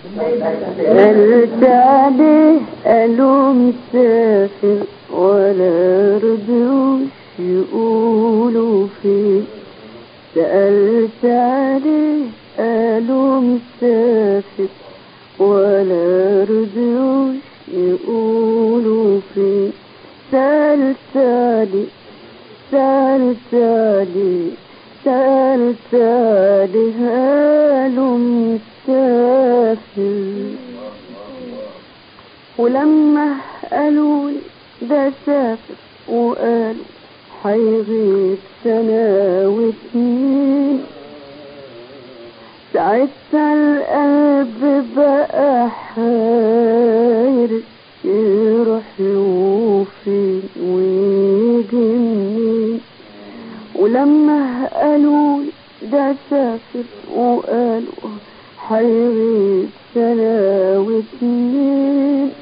سألت عليه قالوا مسافر ولا رضيوش يقولوا فين سألت عليه قالوا مسافر ولا رضيوش يقولوا فين سألت عليه سألت عليه سألت عليه قالوا مسافر ولما قالوا لي ده سافر وقالوا حيغيب سنة واتنين ساعتها القلب بقى حاير يروح له فين ويجي منين ولما قالوا لي ده سافر وقالوا حيغيب سنة واتنين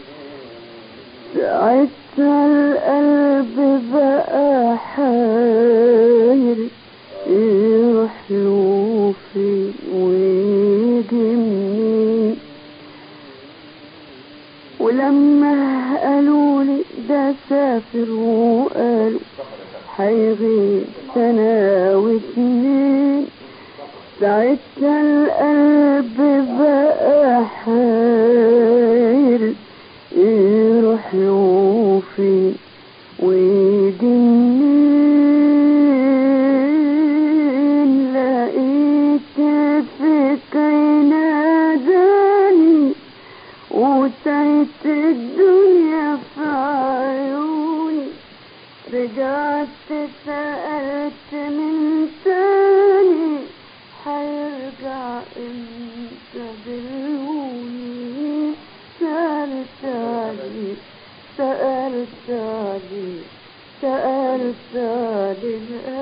ساعتها القلب بقى حاير يروح له فين ويجي منين ولما قالوا لي ده سافر وقالوا حيغيب سنة واتنين ساعتها القلب بقى حاير يروح له فين ويجي منين لقيت فكري ناداني وتعيت الدنيا في عيوني رجعت سألت من تاني حيرجع امتى دلوني سألت عليه سألت عليه سألت عليه